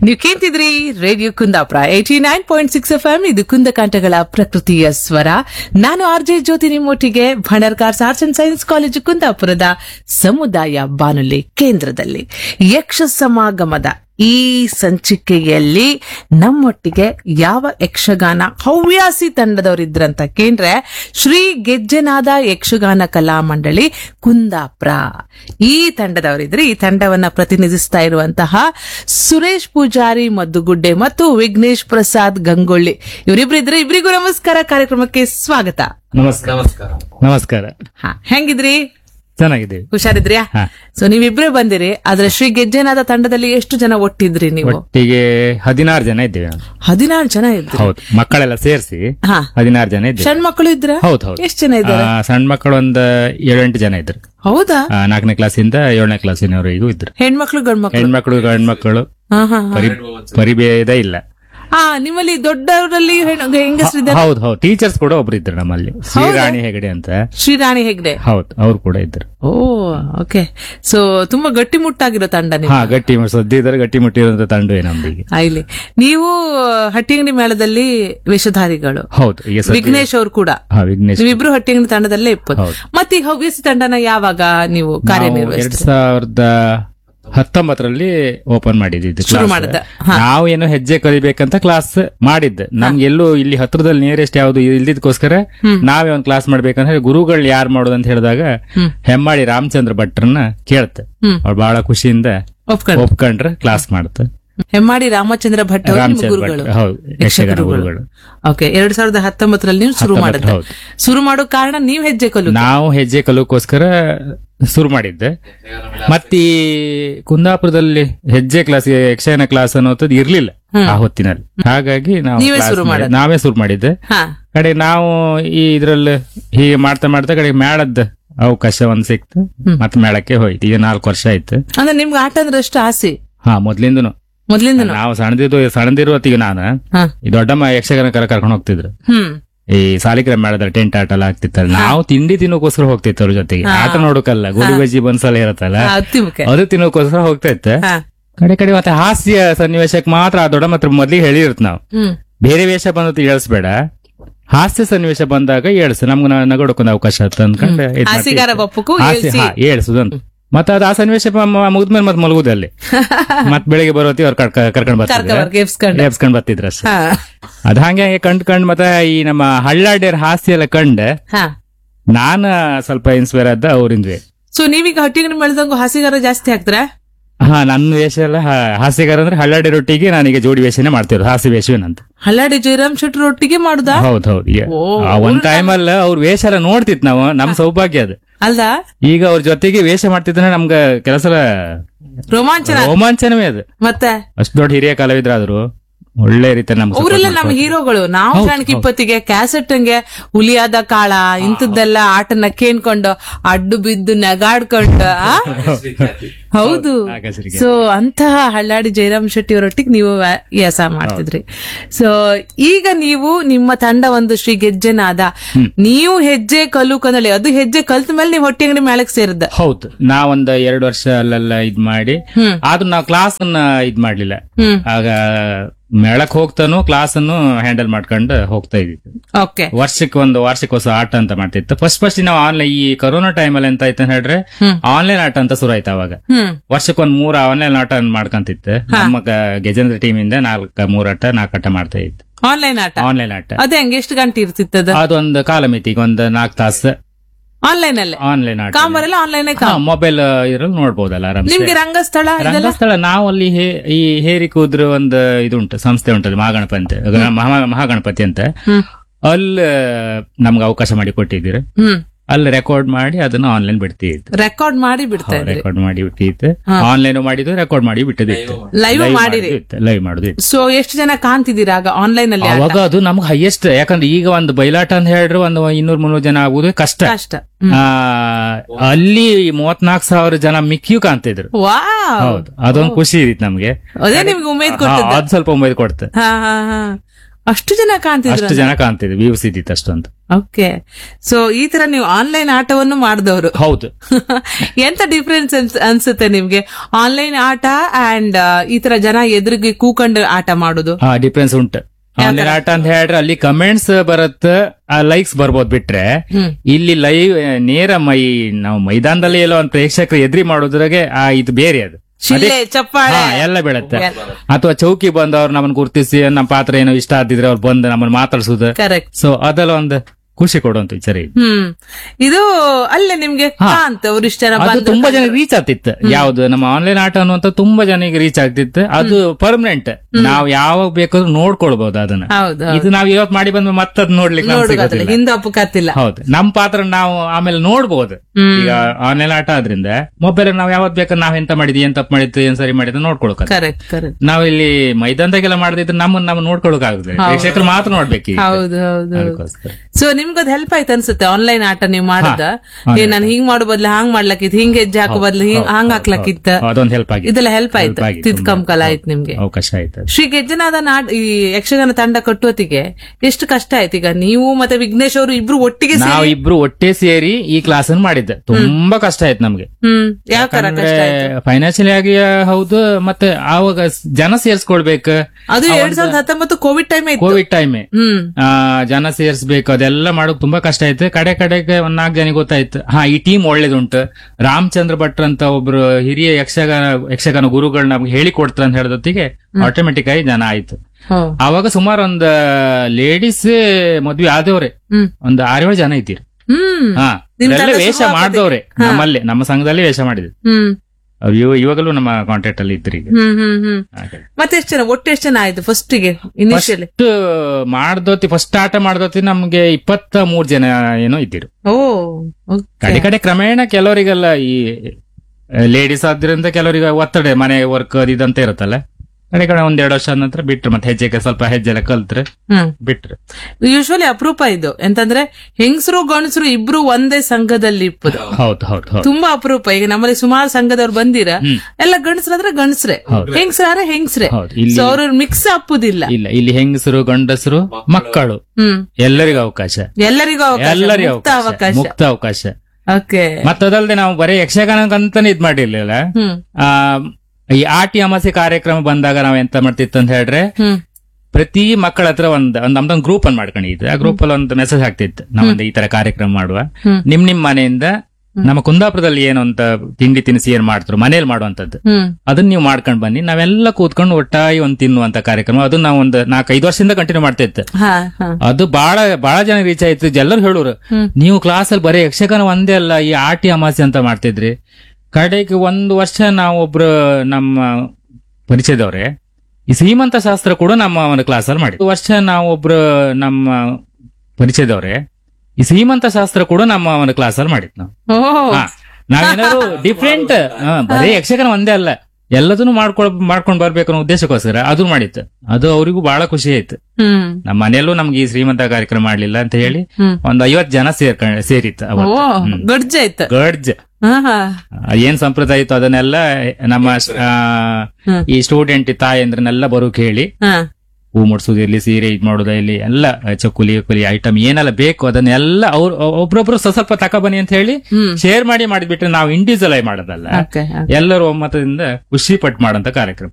ನೀವು ಕೇಳ್ತಿದ್ರಿ radio Kundapura eighty nine point six F M ಇದು ಕುಂದಕಾಂಟಗಳ ಪ್ರಕೃತಿಯ ಸ್ವರ ನಾನು ಆರ್ ಜೆ ಜ್ಯೋತಿ ನಿಮ್ಮೊಟ್ಟಿಗೆ Bhandarkars arts and science college ಕುಂದಾಪುರದ ಸಮುದಾಯ ಬಾನುಲಿ ಕೇಂದ್ರದಲ್ಲಿ ಯಕ್ಷ ಸಮಾಗಮದ ಈ ಸಂಚಿಕೆಯಲ್ಲಿ ನಮ್ಮೊಟ್ಟಿಗೆ ಯಾವ ಯಕ್ಷಗಾನ ಹವ್ಯಾಸಿ ತಂಡದವರಿದ್ರಂತ ಕೇಂದ್ರೆ ಶ್ರೀ ಗೆಜ್ಜೆನಾದ ಯಕ್ಷಗಾನ ಕಲಾ ಮಂಡಳಿ ಕುಂದಾಪುರ ಈ ತಂಡದವರಿದ್ರೆ ಈ ತಂಡವನ್ನ ಪ್ರತಿನಿಧಿಸ್ತಾ ಇರುವಂತಹ ಸುರೇಶ್ ಪೂಜಾರಿ ಮದ್ದುಗುಡ್ಡೆ ಮತ್ತು ವಿಘ್ನೇಶ್ ಪ್ರಸಾದ್ ಗಂಗೊಳ್ಳಿ ಇವರಿಬ್ರಿದ್ರೆ ಇಬ್ರಿಗೂ ನಮಸ್ಕಾರ ಕಾರ್ಯಕ್ರಮಕ್ಕೆ ಸ್ವಾಗತ ನಮಸ್ಕಾರ ನಮಸ್ಕಾರ ನಮಸ್ಕಾರ ಹಾ ಹೆಂಗಿದ್ರಿ ಚೆನ್ನಾಗಿದ್ದೀವಿ ಹುಷಾರಿದ್ರ್ಯಾ ಹಾ. ಸೊ ನೀವಿಬ್ರೇ ಬಂದಿರಿ ಆದ್ರೆ ಶ್ರೀ ಗೆಜ್ಜೆನಾದ ತಂಡದಲ್ಲಿ ಎಷ್ಟು ಜನ ಒಟ್ಟಿದ್ರಿ ನೀವು ಒಟ್ಟಿಗೆ ಹದಿನಾರು ಜನ ಇದ್ದೇವೆ ನಾವು. ಹದಿನಾರು ಜನ ಇದ್ರಿ ಹೌದು ಮಕ್ಕಳೆಲ್ಲ ಸೇರಿಸಿ ಹಾ ಹದಿನಾರು ಜನ ಇದ್ದೇವೆ ಸಣ್ಣ ಮಕ್ಕಳು ಇದ್ರ ಹೌದು ಹೌದು ಎಷ್ಟು ಜನ ಇದ್ದಾರೆ ಆ, ಸಣ್ಣ ಮಕ್ಕಳು ಒಂದ್ ಏಳೆಂಟು ಜನ ಇದ್ರು ಹೌದಾ ಆ, ನಾಲ್ಕನೇ ಕ್ಲಾಸಿಂದ ಏಳನೇ ಕ್ಲಾಸಿನವರೆಗೂ ಇದ್ರು ಹೆಣ್ಮಕ್ಳು ಗಂಡ್ಮಕ್ಳು ಹೆಣ್ಮಕ್ಳು ಗಂಡ್ಮಕ್ಳು ಹಾ ಹಾ ಹಾ. ಪರಿ ಪರಿಭೇದ ಇಲ್ಲ ಹಾ ನಿಮ್ಮಲ್ಲಿ ದೊಡ್ಡವರಲ್ಲಿ ಹೆಣ್ಣು- ಹೆಂಗಸರಿದ್ದಾರೆ ಹೌದು ಹೌದು ಟೀಚರ್ಸ್ ಕೂಡ ಒಬ್ರು ಇದ್ರು ನಮ್ಮಲ್ಲಿ ಶ್ರೀರಾಣಿ ಹೆಗಡೆ ಅಂತ ಶ್ರೀರಾಣಿ ಹೆಗ್ಡೆ ಹೌದು ಅವ್ರು ಕೂಡ ಇದ್ರು ಓ ಓಕೆ ಸೊ ತುಂಬಾ ಗಟ್ಟಿಮುಟ್ಟಾಗಿರೋ ತಂಡ ನೀವು ಹಾ ಗಟ್ಟಿ ಸದ್ದಿದ್ದಾರೆ ಗಟ್ಟಿ ಮುಟ್ಟಿರುವಂತ ತಂಡವೇ ನಮ್ದಿಗೆ ಆ, ಇಲ್ಲಿ ನೀವು ಹಟ್ಟಿಂಗಡಿ ಮೇಳದಲ್ಲಿ ವೇಷಧಾರಿಗಳು ಹೌದು ಈಗ ಸದ್ಯ- ವಿಘ್ನೇಶ್ ಅವರು ಕೂಡ ಹಾ ವಿಘ್ನೇಶ್ ನೀವಿಬ್ರು ಹಟ್ಟಿಂಗಡಿ ತಂಡದಲ್ಲೇ ಇಪ್ಪತ್ತು ಹೌದು. ಮತ್ತೆ ಈ ಹವ್ಯಾಸಿ ತಂಡನ ಯಾವಾಗ ನೀವು ನಾವು ಎರಡ್ ಕಾರ್ಯನಿರ್ವಹಿಸ್ತೀರಿ ಸಾವಿರದ ಹತ್ತೊಂಬತ್ತರಲ್ಲಿ ಓಪನ್ ಮಾಡಿದ್ದು ಶುರು ಮಾಡಿದ್ದ. ಹಾ. ನಾವು ಏನು ಹೆಜ್ಜೆ ಕಲಿಬೇಕಂತ ಕ್ಲಾಸ್ ಮಾಡಿದ್ದೆ ನಮ್ಗೆ ಎಲ್ಲೂ ಇಲ್ಲಿ ಹತ್ರದಲ್ಲಿ ನಿಯರೆಸ್ಟ್ ಯಾವ್ದು ಇಲ್ದಿದ್ಕೋಸ್ಕರ ನಾವೇ ಒಂದು ಕ್ಲಾಸ್ ಮಾಡ್ಬೇಕಂದ್ರೆ ಗುರುಗಳು ಯಾರು ಮಾಡೋದು ಅಂತ ಹೇಳಿದಾಗ ಹ್ಮ್. ಹೆಮ್ಮಾಡಿ ರಾಮಚಂದ್ರ ಭಟ್ರನ್ನ ಕೇಳ್ತೆ ಹ್ಮ್. ಅವ್ರು ಬಹಳ ಖುಷಿಯಿಂದ ಒಪ್ಕೊಂಡು ಒಪ್ಕೊಂಡ್ರೆ ಕ್ಲಾಸ್ ಮಾಡುತ್ತೆ ಹೆಮ್ಮಾಡಿ ರಾಮಚಂದ್ರ ಭಟ್ ಅವರು ನಿಮ್ಮ ರಾಮಚಂದ್ರ ಗುರುಗಳು ಭಟ್ ಹೌದು ಯಕ್ಷ ಯಕ್ಷಗಾನ ಗುರುಗಳು ಗುರುಗಳು ಓಕೆ ಎರಡ್ ಸಾವಿರದ ಹತ್ತೊಂಬತ್ತರಲ್ಲಿ ನೀವು ಶುರು ಹತ್ತೊಂಬತ್ತು, ಮಾಡಿದ್ದೆ ಹೌದು. ಶುರು ಮಾಡೋ ಕಾರಣ ನೀವು ಹೆಜ್ಜೆ ಕಲು ನಾವು ಹೆಜ್ಜೆ ಕಲಿಯೋಕ್ಕೋಸ್ಕರ ಶುರು ಮಾಡಿದ್ದೆ ಮತ್ತೆ ಈ ಕುಂದಾಪುರದಲ್ಲಿ ಹೆಜ್ಜೆ ಕ್ಲಾಸ್ ಯಕ್ಷಗಾನ ಕ್ಲಾಸ್ ಅನ್ನೋದು ಇರ್ಲಿಲ್ಲ ಆ ಹೊತ್ತಿನಲ್ಲಿ ಹಾಗಾಗಿ ನಾವು ನೀವೇ class ಶುರು ಮಾಡಿ- ಮಾಡಿದ್ದು? ನಾವೇ ಶುರು ಮಾಡಿದ್ದೆ ಹಾ ಕಡೆ ನಾವು ಈ ಇದ್ರಲ್ಲಿ ಹೀಗೆ ಮಾಡ್ತಾ ಮಾಡ್ತಾ ಕಡೆ ಮೇಳದ ಅವಕಾಶ ಒಂದ್ ಸಿಕ್ತು ಮತ್ತೆ ಮೇಳಕ್ಕೆ ಹೋಯ್ತು ಈಗ ನಾಲ್ಕು ವರ್ಷ ಆಯ್ತು ಅಂದ್ರೆ ನಿಮ್ಗೆ ಆಟ ಅಂದ್ರೆ ಅಷ್ಟು ಆಸೆ ಹಾ ಮೊದ್ಲಿಂದನು ಮೊದ್ಲಿಂದ ನಾವು ಸಣ್ಣದಿದ್ದು ಸಣ್ಣದಿರುವತ್ತಿಗೆ ನಾನು ಹಾ ಈ ದೊಡ್ಡಮ್ಮ ಯಕ್ಷಗಾನ ಕರ ಕರ್ಕೊಂಡು ಹೋಗ್ತಿದ್ರು ಹ್ಮ್ ಈ ಸಾಲಿಗ್ರಾಮ ಮೇಳದಲ್ಲಿ ಟೆಂಟ್ ಆಟ ಎಲ್ಲ ಆಗ್ತಿತ್ತಲ್ಲ ನಾವು ತಿಂಡಿ ತಿನ್ನೋಕೋಸ್ಕರ ಹೋಗ್ತಿತ್ತು ಅವ್ರ ಜೊತೆಗೆ ಆಟ ನೋಡೋಕಲ್ಲ ಗೋಡಿ ಬಜ್ಜಿ ಬನ್ಸಲ ಇರತ್ತಲ್ಲ ಆ, ಅತ್ತಿಮುಖೆ ಅದು ತಿನ್ನೋಕೋಸ್ಕರ ಹೋಗ್ತಾ ಇತ್ತು ಹಾ ಕಡೆ ಕಡೆ ಮತ್ತೆ ಹಾಸ್ಯ ಸನ್ನಿವೇಶಕ್ಕೆ ಮಾತ್ರ ಆ ದೊಡ್ಡ ಮಾತ್ರ ಮೊದ್ಲಿಗೆ ಹೇಳಿರುತ್ತೆ ನಾವು ಹ್ಮ್ ಬೇರೆ ವೇಷ ಬಂದದ್ದು ಏಳಿಸ್ಬೇಡ ಹಾಸ್ಯ ಸನ್ನಿವೇಶ ಬಂದಾಗ ಏಳ್ಸು ನಮ್ಗೆ ನಗೋಡಕ್ಕೊಂದು ಅವಕಾಶ ಆಯ್ತು ಅಂದ್ಕೊಂಡು ಇದ್ ಮಾಡ್ತಿದ್ದೆ. ಹಾಸಿಗಾರ ಬಪ್ಪಕ್ಕೂ ಹಾಸ್ಯ ಏಳ್ಸಿ. ಹಾ ಏಳ್ಸುದಂತ ಮತ್ತೆ ಅದು ಆ ಸನ್ನಿವೇಶ ಮುಗಿದ್ಮೇಲೆ ಮತ್ತೆ ಮಲಗುದಲ್ಲಿ ಮತ್ ಬೆಳಿಗ್ಗೆ ಬರೋತಿ ಅವ್ರು ಕರ್ಕೊಂಡ್ ಕರ್ಕ ಬರ್ತಿದ್ರು ಬರ್ಗೆ ಎಬ್ಸ್ಕೊಂಡು ಲೇಪ್ಸ್ಕೊಂಡ್ ಬರ್ತಿದ್ರು ಅಷ್ಟೇ ಹಾ ಅದ್ ಹಂಗೆ ಹಂಗೆ ಕಂಡ್ ಕಂಡ್ ಮತ್ತೆ ಈ ನಮ್ಮ ಹಳ್ಳಾಡ್ಯರ್ ಹಾಸ್ಯ ಎಲ್ಲ ಕಂಡ್ ಹಾ ನಾನ ಸ್ವಲ್ಪ ಇನ್ಸ್ಪೈರ್ ಆದ ಅವರಿಂದ್ವಿ ಸೊ ನೀವೀಗ ಹಟ್ಟಿಂಗಡಿ ಬೆಳೆದಂಗು ಹಾಸಿಗಾರ ಜಾಸ್ತಿ ಹಾಕ್ತಾರ ಹಾ ನನ್ನ ವೇಷ ಎಲ್ಲ ಹಾ- ಹಾಸ್ಯಗಾರ ಅಂದ್ರೆ ಹಳ್ಳಾಡಿ ರೊಟ್ಟಿಗೆ ನಾನೀಗ ಜೋಡಿ ವೇಷನೇ ಮಾಡ್ತಿರೋದು ಹಾಸ್ಯ ವೇಷವೇನಂತ ಹಲ್ಲಾಡಿ ಜಯರಾಮ್ ಶೆಟ್ರ್ ಒಟ್ಟಿಗೆ ಮಾಡುದಾ ಹೌದ್ ಹೌದು ಈಗ ಓ, ಆ ಒಂದ್ ಟೈಮ್ ಅಲ್ಲ ಅವ್ರ ವೇಷ ಎಲ್ಲ ನೋಡ್ತಿತ್ ನಾವು ನಮ್ ಸೌಭಾಗ್ಯ ಅದು ಅಲ್ದಾ ಈಗ ಅವ್ರ ಜೊತೆಗೆ ವೇಷ ಮಾಡ್ತಿದ್ರೆ ನಮ್ಗ ಕೆಲಸ ರೋಮಾಂಚನ ರೋಮಾಂಚನವೇ ಅದು ಮತ್ತೆ ಅಷ್ಟು ದೊಡ್ಡ ಹಿರಿಯ ಕಲಾವಿದ್ರಾದ್ರು ಒಳ್ಳೆ ರೀತಿ ನಮ್ಗೆ support ಅವರೆಲ್ಲ ನಮ್ಮ ಮಾಡ್ಕೊಂಡು. ಹೀರೋಗಳು ನಾವು ಕಾಣಕ್ ಇಪ್ಪತ್ತಿಗೆ ಕ್ಯಾಸೆಟ್ಗೆ ಹುಲಿಯಾದ ಕಾಳ ಇಂಥದ್ದೆಲ್ಲ ಆಟನ ಕೇಳ್ಕೊಂಡು ಅಡ್ಡು ಬಿದ್ದು ನಗಾಡ್ಕೊಂಡು ಆ? ಹೌದು ಆಕಾಶರಿಗೆ. ಸೊ ಅಂತಹ ಹಳ್ಳಾಡಿ ಜಯರಾಮ್ ಶೆಟ್ಟಿ ಅವರೊಟ್ಟಿಗೆ ನೀವು ವ್ಯಾಸ ಮಾಡ್ತಿದ್ರಿ ಸೊ ಈಗ ನೀವು ನಿಮ್ಮ ತಂಡ ಒಂದು ಶ್ರೀ ಗೆಜ್ಜೆನಾದ ನೀವು ಹೆಜ್ಜೆ ಕಲು ಕನಲಿ ಅದು ಹೆಜ್ಜೆ ಕಲ್ತ ಮೇಲೆ ನೀವು ಹೊಟ್ಟೆ ಅಂಗಡಿ ಮೇಳಕ್ ಸೇರಿದ್ದ ಹೌದು ನಾವೊಂದ್ ಎರಡು ವರ್ಷ ಅಲ್ಲೆಲ್ಲ ಇದ್ ಮಾಡಿ ಹ್ಮ್. ಆದ್ರೂ ನಾವು ಕ್ಲಾಸ್ ಅನ್ನ ಇದ್ ಮಾಡ್ಲಿಲ್ಲ ಹ್ಮ್ ಆಗ ಮೇಳಕ್ ಹೋಗ್ತಾನು ಕ್ಲಾಸ್ ಅನ್ನು ಹ್ಯಾಂಡಲ್ ಮಾಡ್ಕೊಂಡು ಹೋಗ್ತಾ ಇದ್ದಿತ್ತು ಓಕೆ ವರ್ಷಕ್ಕೆ ಒಂದು ವಾರ್ಷಿಕೋತ್ಸವ ಆಟ ಅಂತ ಮಾಡ್ತಿತ್ತು ಫಸ್ಟ್ ಫಸ್ಟ್ ನಾವು ಆನ್ಲೈನ್ ಈ ಕೊರೋನಾ ಟೈಮ್ ಅಲ್ಲಿ ಎಂತ ಆಯ್ತು ಅಂತ ಹೇಳಿದ್ರೆ ಹ್ಮ್. ಆನ್ಲೈನ್ ಆಟ ಅಂತ ಶುರು ಆಯ್ತು ಅವಾಗ ಹ್ಮ್ ವರ್ಷಕ್ಕೆ ಒಂದ್ ಮೂರ್ ಆನ್ಲೈನ್ ಆಟ ಮಾಡ್ಕೊಂತಿತ್ತು ನಮ್ಮ ಗ- ಗೆಜೇಂದ್ರ ಟೀಮ್ ಇಂದ ನಾಲ್ಕ ಮೂರ್ ಆಟ ನಾಲ್ಕು ಆಟ ಮಾಡ್ತಾ ಇತ್ತು ಆನ್ಲೈನ್ ಆಟ ಆನ್ಲೈನ್ ಆಟ ಅದೇ ಹಂಗೆ ಎಷ್ಟು ಗಂಟೆ ಇರ್ತಿತ್ತದ ಅದೊಂದು ಕಾಲಮಿತಿಗೆ ಒಂದು ನಾಲ್ಕು ತಾಸು ಆನ್ಲೈನ್ ಅಲ್ಲೇ ಆನ್ಲೈನ್ ಆಟ ಕಾಮರೆಲ್ಲ ಆನ್ಲೈನ್ ಮೊಬೈಲ್ ಇದ್ರಲ್ಲಿ ನೋಡ್ಬೋದಲ್ಲ ಆರಾಮ್ ನಿಮ್ಗೆ ರಂಗಸ್ಥಳ ಇದೆಲ್ಲ ರಂಗಸ್ಥಳ ನಾವು ಅಲ್ಲಿ ಹೇ- ಈ ಹೇರಿ ಕೂದ್ರ ಒಂದು ಇದು ಉಂಟು ಸಂಸ್ಥೆ ಉಂಟಲ್ಲ ಮಹಾಗಣಪತಿ ಅಂತ ಮಹಾ- ಮಹಾಗಣಪತಿ ಅಂತ ಹ್ಮ್ ಅಲ್ಲಿ ನಮ್ಗೆ ಅವಕಾಶ ಮಾಡಿ ಕೊಟ್ಟಿದ್ದೀರಿ ಹ್ಮ್ ಅಲ್ಲಿ ರೆಕಾರ್ಡ್ ಮಾಡಿ ಅದನ್ನ ಆನ್ಲೈನ್ ಬಿಡ್ತಿತ್ತು ರೆಕಾರ್ಡ್ ಮಾಡಿ ಬಿಡ್ತಾ ಇದ್ರಿ ರೆಕಾರ್ಡ್ ಮಾಡಿ ಬಿಟ್ಟಿತ್ತು ಆನ್ಲೈನ್ ಮಾಡಿದ್ದು ರೆಕಾರ್ಡ್ ಮಾಡಿ ಬಿಟ್ಟದಿತ್ತು ಲೈವ್ ಮಾಡಿರಿ ಲೈವ್ ಮಾಡುದು ಇತ್ತು. ಸೊ ಎಷ್ಟು ಜನ ಕಾಣ್ತಿದ್ದೀರಾ ಆಗ ಆನ್ಲೈನ್ ಅಲ್ಲಿ ಆಟ? ಅವಾಗ ಅದು ನಮ್ಗೆ ಹೈಯೆಸ್ಟ್ ಯಾಕಂದ್ರೆ ಈಗ ಒಂದು ಬಯಲಾಟ ಅಂತ ಹೇಳಿದ್ರೆ ಒಂದು ಇನ್ನೂರ್ ಮುನ್ನೂರು ಜನ ಆಗುದು ಕಷ್ಟ ಕಷ್ಟ ಹ್ಮ್. ಆ, ಅಲ್ಲಿ ಮೂವತ್ನಾಲ್ಕು ಸಾವಿರ ಜನ ಮಿಕ್ಕಿಯೂ ಕಾಣ್ತಿದ್ರು ವಾವ್ ಹೌದು ಅದೊಂದು ಖುಷಿ ಇತ್ತು ನಮ್ಗೆ ಅದೇ ನಿಮ್ಗೆ ಉಮೇದ್ ಹಾ, ಕೊಟ್ಟದ್ದು ಅದ್ ಸ್ವಲ್ಪ ಒಂಬೈದು ಕೊಡ್ತೆ ಹಾ ಹಾ ಹಾ ಅಷ್ಟು ಜನ ಕಾಣ್ತಿದ್ರು ಅಷ್ಟು ಜನ ಕಾಣ್ತಿದ್ವಿ ವ್ಯೂಸ್ ಇದ್ದಿತ್ತು ಅಷ್ಟೊಂದು ಓಕೆ ಸೊ ಈ ತರ ನೀವು ಆನ್ಲೈನ್ ಆಟವನ್ನು ಮಾಡಿದವರು ಹೌದು ಎಂತ ಡಿಫ್ರೆನ್ಸ್ ಅನ್ಸುತ್ತೆ ನಿಮ್ಗೆ ಆನ್ಲೈನ್ ಆಟ ಅಂಡ್ ಈ ತರ ಜನ ಎದುರಿಗೆ ಕೂಕೊಂಡು ಆಟ ಮಾಡುದು ಹಾ ಡಿಫ್ರೆನ್ಸ್ ಉಂಟು ಆನ್ಲೈನ್ ಆಟ ಅಂತ ಹೇಳಿದ್ರೆ ಅಲ್ಲಿ ಕಮೆಂಟ್ಸ್ ಬರತ್ತ ಲೈಕ್ಸ್ ಬರ್ಬೋದು ಬಿಟ್ರೆ ಹ್ಮ್ ಇಲ್ಲಿ ಲೈವ್ ನೇರ ಮೈ ನಾವು ಮೈದಾನದಲ್ಲಿ ಎಲ್ಲೋ ಒಂದು ಪ್ರೇಕ್ಷಕರು ಎದ್ರಿ ಮಾಡೋದ್ರಾಗೆ ಆ ಇದು ಬೇರೆ ಅದು ಶಿಲ್ಲೆ ಚಪ್ಪಾಳೆ ಹಾ ಎಲ್ಲ ಬೀಳತ್ತೆ ಅಥವಾ ಚೌಕಿ ಬಂದವ್ರು ನಮ್ಮನ್ನ ಗುರ್ತಿಸಿ ನಮ್ಮ ಪಾತ್ರ ಏನೋ ಇಷ್ಟ ಆದಿದ್ರೆ ಅವ್ರು ಬಂದು ನಮ್ಮನ್ನ ಮಾತಾಡ್ಸುದು ಕರೆಕ್ಟ್ ಸೊ ಅದೆಲ್ಲ ಒಂದು ಖುಷಿ ಕೊಡುವಂತ ವಿಚಾರ ಇದು ಹ್ಮ್ ಇದು ಅಲ್ಲೇ ನಿಮ್ಗೆ ಕಾಂತ ಅವ್ರು ಇಷ್ಟ ಜನ ಅದು ಬಂದು ತುಂಬಾ ಜನ ರೀಚ್ ಆಗ್ತಿತ್ತು ಯಾವ್ದು ನಮ್ಮ ಆನ್ಲೈನ್ ಆಟ ಅನ್ನುವಂತ ತುಂಬಾ ಜನಕ್ಕೆ ರೀಚ್ ಆಗ್ತಿತ್ತು ಅದು ಪರ್ಮನೆಂಟ್ ನಾವ್ ಯಾವಾಗ ಬೇಕಾದ್ರೂ ನೋಡ್ಕೊಳ್ಬಹುದು ಅದನ್ನ ಹೌದು ಇದು ನಾವ್ ಇವತ್ ಮಾಡಿ ಬಂದ್ ಮತ್ತೆ ಅದ್ ನೋಡ್ಲಿಕ್ಕೆ ನಮ್ಗ್ ನೋಡುಗಾದ್ರೆ ಸಿಗೋದಿಲ್ಲ. ಹಿಂದೆ ಅಪ್ಪುಕತ್ತಿಲ್ಲ ಹೌದು ನಮ್ ಪಾತ್ರ ನಾವು ಆಮೇಲೆ ನೋಡ್ಬೋದು ಹ್ಮ್ ಈಗ ಆನ್ಲೈನ್ ಆಟ ಆದ್ರಿಂದ ಮೊಬೈಲ್ ನಾವ್ ಯಾವತ್ ಬೇಕಾದ್ರೆ ನಾವ್ ಎಂತ ಮಾಡಿದ್ವಿ ಏನ್ ತಪ್ಪು ಮಾಡಿದ್ದು ಏನ್ ಸರಿ ಮಾಡಿದ್ದು ನೋಡ್ಕೊಳಕ ಕರೆಕ್ಟ್ ಕರೆಕ್ಟ್ ನಾವ್ ಇಲ್ಲಿ ಮೈದಾನದಾಗೆಲ್ಲ ಮಾಡದಿದ್ರೆ ನಮ್ಮನ್ನ ನಾವು ನೋಡ್ಕೊಳಕ್ ಆಗುದಿಲ್ಲ ಪ್ರೇಕ್ಷಕರು ಮಾತ್ರ ನೋಡ್ಬೇಕು ಈಗ. ಹೌದು ಹೌದು ಅದಕ್ಕೋಸ್ಕರ ಸೊ ನಿಮ್ಗದ್ ಹೆಲ್ಪ್ ಆಯ್ತು ಅನ್ಸುತ್ತೆ ಆನ್ಲೈನ್ ಆಟ ನೀವು ಮಾಡದ ಏ ನಾನು ಹಿಂಗ್ ಮಾಡೋ ಬದ್ಲು ಹಾಂಗ್ ಮಾಡ್ಲಕ್ಕಿತ್ತು ಹಿಂಗ್ ಹೆಜ್ಜೆ ಹಾಕೋ ಬದ್ಲು ಹಿಂಗ್ ಹಾಂಗ್ ಹಾಕ್ಲಕ್ಕಿತ್ತ ಅದೊಂದು ಹೆಲ್ಪ್ ಆಗಿದೆ ಇದೆಲ್ಲ ಹೆಲ್ಪ್ ಆಯ್ತು Help ಆಗಿದೆ, ತಿದ್ಕಂಕಲ ಆಯ್ತು ನಿಮ್ಗೆ ಅವಕಾಶ ಆಯ್ತು ಅದು. ಶ್ರೀ ಗೆಜ್ಜನಾದ ನಾಡ್ ಈ ಯಕ್ಷಗಾನ ತಂಡ ಕಟ್ಟುವತ್ತಿಗೆ ಎಷ್ಟು ಕಷ್ಟ ಆಯ್ತು ಈಗ ನೀವು ಮತ್ತೆ ವಿಘ್ನೇಶ್ ಅವರು ಇಬ್ರು ಒಟ್ಟಿಗೆ ಸೇರಿ ನಾವ್ ಇಬ್ರು ಒಟ್ಟೆ ಸೇರಿ ಈ ಕ್ಲಾಸ್ ಅನ್ನು ಮಾಡಿದ್ದೆ ತುಂಬಾ ಕಷ್ಟ ಆಯ್ತು ನಮ್ಗೆ ಹ್ಮ್ ಯಾವ ತರ ಕಷ್ಟ ಆಯ್ತು ಫೈನಾನ್ಷಿಯಲಿ ಆಗಿ ಹೌದು ಮತ್ತೆ ಆವಾಗ ಜನ ಸೇರ್ಸ್ಕೊಳ್ಬೇಕು ಅದು ಎರಡ್ ಸಾವಿರದ ಹತ್ತೊಂಬತ್ತು ಕೋವಿಡ್ ಟೈಮ್ ಇತ್ತು ಕೋವಿಡ್ ಟೈಮೇ ಹ್ಮ್ ಆ, ಜನ ಸೇರ್ಸ್ಬೇಕು ಅದೆಲ್ಲ ಮಾಡೋಕ್ ತುಂಬಾ ಕಷ್ಟ ಆಯ್ತು ಕಡೆ ಕಡೆಗೆ ಒಂದ್ ನಾಲ್ಕು ಜನ ಗೊತ್ತಾಯ್ತು ಹಾ ಈ ಟೀಮ್ ಒಳ್ಳೇದುಂಟು ರಾಮಚಂದ್ರ ಭಟ್ರ್ ಅಂತ ಒಬ್ರು ಹಿರಿಯ ಯಕ್ಷಗಾನ ಯಕ್ಷಗಾನ ಗುರುಗಳು ನಮ್ಗೆ ಹೇಳಿ ಕೊಡ್ತಾರೆ ಅಂತ ಹೇಳಿದೊತ್ತಿಗೆ ಆಟೋಮೆಟಿಕ್ ಆಗಿ ಜನ ಆಯ್ತು ಹೋ. ಅವಾಗ ಸುಮಾರು ಒಂದ್ ಲೇಡೀಸ್ ಮದ್ವೆ ಆದವ್ರೆ ಹ್ಮ್ ಒಂದ್ ಆರೇಳು ಜನ ಇದ್ದೀರಿ ಹ್ಮ್ ಹಾ ನಿಮ್ ಎಲ್ಲ ತಂಡ ವೇಷ ಶುರುವಾಗ್ತದೆ. ಮಾಡ್ದವ್ರೆ ನಮ್ಮಲ್ಲಿ ನಮ್ಮ ಸಂಘದಲ್ಲಿ ವೇಷ ಮಾಡಿದ್ರು ಹ್ಮ್ ಅವ್ರು ಇವ- ಇವಾಗಲೂ ನಮ್ಮ ಕಾಂಟ್ಯಾಕ್ಟ್ ಅಲ್ಲಿ ಇದ್ರಿ ಈಗ ಹ್ಮ್ ಹ್ಮ್ ಹ್ಮ್ ಮತ್ತೆ ಎಷ್ಟು ಜನ ಒಟ್ಟು ಎಷ್ಟು ಜನ ಆಯ್ತು ಫಸ್ಟ್ ಗೆ ಇನಿಷಿಯಲಿ ಫಸ್ಟ್ ಮಾಡ್ದೋತಿ ಫಸ್ಟ್ ಆಟ ಮಾಡ್ದೋತಿ ನಮ್ಗೆ ಇಪ್ಪತ್ತ ಮೂರ್ ಜನ ಏನೋ ಇದ್ದಿರು ಓ ಕಡೆ ಕಡೆ ಕ್ರಮೇಣ ಕೆಲವರಿಗೆಲ್ಲ ಈ ಲೇಡೀಸ್ ಆದ್ರಿಂದ ಕೆಲವರಿಗೆ ಒತ್ತಡ ಮನೆ ವರ್ಕ್ ಇದಂತ ಇರುತ್ತಲ್ಲ ಕಡೆ ಕಡೆ ಒಂದೆರಡು ವರ್ಷ ನಂತರ ಬಿಟ್ರು ಮತ್ತೆ ಹೆಜ್ಜೆಗೆ ಸ್ವಲ್ಪ ಹೆಜ್ಜೆ ಎಲ್ಲ ಕಲ್ತ್ರೆ ಹ್ಮ್ ಬಿಟ್ರು ಯೂಶುವಲಿ ಅಪರೂಪ ಇದು ಎಂತಂದ್ರೆ ಹೆಂಗಸರು ಗಂಡಸರು ಇಬ್ರು ಒಂದೇ ಸಂಘದಲ್ಲಿ ಇಪ್ಪದು ಹೌದು ಹೌದು ಹೌದು ತುಂಬಾ ಅಪರೂಪ ಈಗ ನಮ್ಮಲ್ಲಿ ಸುಮಾರು ಸಂಘದವ್ರು ಬಂದಿರ ಹ್ಮ್. ಎಲ್ಲ ಗಂಡಸ್ರಾದ್ರೆ ಗಂಡಸ್ರೆ ಹೆಂಗಸ್ರಾದ್ರೆ ಹೆಂಗಸ್ರೆ ಹೌದು ಇಲ್ಲಿ ಸೊ ಅವ್ರು ಮಿಕ್ಸ್ ಅಪ್ಪುದಿಲ್ಲ ಇಲ್ಲ ಇಲ್ಲಿ ಹೆಂಗಸರು ಗಂಡಸರು ಮಕ್ಕಳು ಹ್ಮ್ ಎಲ್ಲರಿಗೂ ಅವಕಾಶ ಎಲ್ಲರಿಗೂ ಅವಕಾಶ ಎಲ್ಲರಿಗೂ ಮುಕ್ತ ಅವಕಾಶ ಅವಕಾಶ ಮುಕ್ತ ಅವಕಾಶ ಓಕೆ ಮತ್ತದಲ್ಲದೆ ನಾವು ಬರೀ ಯಕ್ಷಗಾನಕ್ಕಂತಾನೆ ಇದ್ ಮಾಡಿರ್ಲಿಲ್ಲ ಹ್ಮ್ ಆ ಈ ಆಟಿ ಅಮಾಸೆ ಕಾರ್ಯಕ್ರಮ ಬಂದಾಗ ನಾವ್ ಎಂತ ಮಾಡ್ತಿತ್ತು ಅಂತ ಹೇಳ್ರೆ ಹ್ಮ್ ಪ್ರತಿ ಮಕ್ಕಳ ಹತ್ರ ಒಂದ್ ಒಂದ್ ನಮ್ದೊಂದು ಗ್ರೂಪ್ ಅನ್ನು ಮಾಡ್ಕೊಂಡಿದ್ದು ಆ ಗ್ರೂಪ್ ಅಲ್ಲಿ ಒಂದು ಮೆಸೇಜ್ ಹಾಕ್ತಿತ್ತು ನಾವೊಂದು ಈ ತರ ಕಾರ್ಯಕ್ರಮ ಮಾಡುವ ಹ್ಮ್. ನಿಮ್ ನಿಮ್ ಮನೆಯಿಂದ ನಮ್ಮ ಕುಂದಾಪುರದಲ್ಲಿ ಏನು ಅಂತ ತಿಂಡಿ ತಿನಿಸಿ ಏನ್ ಮಾಡ್ತಾರೆ ಮನೇಲಿ ಮಾಡುವಂತದ್ದು ಹ್ಮ್ ಅದನ್ನ ನೀವು ಮಾಡ್ಕೊಂಡ್ ಬನ್ನಿ ನಾವೆಲ್ಲ ಕೂತ್ಕೊಂಡು ಒಟ್ಟಾಗಿ ಒಂದ್ ತಿನ್ನುವಂತ ಕಾರ್ಯಕ್ರಮ ಅದು ನಾವು ಒಂದು ನಾಲ್ಕೈದು ವರ್ಷದಿಂದ ಕಂಟಿನ್ಯೂ ಮಾಡ್ತಾ ಇತ್ತು ಹಾ ಹಾ ಅದು ಬಹಳ ಬಹಳ ಜನ ರೀಚ್ ಆಯ್ತು ಎಲ್ಲರೂ ಹೇಳೋರು ಹ್ಮ್. ನೀವು ಕ್ಲಾಸ್ ಅಲ್ಲಿ ಬರೀ ಯಕ್ಷಗಾನ ಒಂದೇ ಅಲ್ಲ ಈ ಆಟಿ ಅಮಾಸೆ ಅಂತ ಮಾಡ್ತಿದ್ರಿ ಕಡೆಗೆ ಒಂದು ವರ್ಷ ನಾವು ಒಬ್ರು ನಮ್ಮ ಪರಿಚಯದವ್ರೆ ಈ ಶ್ರೀಮಂತ ಶಾಸ್ತ್ರ ಕೂಡ ನಮ್ಮ ಒಂದು ಕ್ಲಾಸ್ ಅಲ್ಲಿ ಮಾಡಿ ವರ್ಷ ನಾವು ಒಬ್ರು ನಮ್ಮ ಪರಿಚಯದವ್ರೆ ಈ ಶ್ರೀಮಂತ ಶಾಸ್ತ್ರ ಕೂಡ ನಮ್ಮ ಒಂದು ಕ್ಲಾಸ್ ಅಲ್ಲಿ ಮಾಡಿದ್ ನಾವು ಓ ಹಾ, ನಾವೇನಾದ್ರು ಡಿಫ್ರೆಂಟ್ ಬರೀ ಯಕ್ಷಗಾನ ಒಂದೇ ಅಲ್ಲ ಎಲ್ಲದನ್ನು ಮಾಡ್ಕೊಳ್ ಮಾಡ್ಕೊಂಡ್ ಬರ್ಬೇಕು ಅನ್ನೋ ಉದ್ದೇಶಕ್ಕೋಸ್ಕರ ಅದು ಮಾಡಿತ್ತು ಅದು ಅವರಿಗೂ ಬಹಳ ಖುಷಿ ಆಯ್ತು ಹ್ಮ್ ನಮ್ಮ ಮನೆಯಲ್ಲೂ ನಮ್ಗೆ ಈ ಶ್ರೀಮಂತ ಕಾರ್ಯಕ್ರಮ ಮಾಡ್ಲಿಲ್ಲ ಅಂತ ಹೇಳಿ ಹ್ಮ್ ಒಂದ್ ಐವತ್ ಜನ ಸೇರ್ಕೊಂಡ್ ಸೇರಿತ್ತು ಓ ಅವತ್ತು ಹ್ಮ್. ಗಡ್ಜ ಆಯ್ತು ಗಡ್ಜ್ ಹಾ ಹಾ ಆ, ಏನ್ ಸಂಪ್ರದಾಯ ಇತ್ತು ಅದನ್ನೆಲ್ಲ ನಮ್ಮ ಆ, ಹ್ಮ್. ಈ ಸ್ಟೂಡೆಂಟ್ ತಾಯಂದ್ರನ್ನೆಲ್ಲ ಬರೋಕ್ ಹೇಳಿ ಹಾ ಹೂ ಮುಡ್ಸೋದಿರ್ಲಿ ಸೀರೆ ಇದ್ ಮಾಡೋದ ಇಲ್ಲಿ ಎಲ್ಲ ಚಕ್ಕುಲಿ ಕುಲಿ ಐಟಮ್ ಏನೆಲ್ಲ ಬೇಕು ಅದನ್ನೆಲ್ಲ ಅವ್ರು ಒಬ್ರೊಬ್ರು ಸ್ವಲ್ಪ ಸ್ವಲ್ಪ ತಕೊಬನ್ನಿ ಅಂತ ಹೇಳಿ ಹ್ಮ್ ಶೇರ್ ಮಾಡಿ ಮಾಡಿದ್ಬಿಟ್ರೆ ನಾವು ಇಂಡಿವಿಜುವಲ್ ಆಗಿ ಮಾಡೋದಲ್ಲ ಓಕೆ ಎಲ್ಲರೂ ಒಮ್ಮತದಿಂದ ಖುಷಿ ಪಟ್ಟು ಮಾಡೋಂತ ಕಾರ್ಯಕ್ರಮ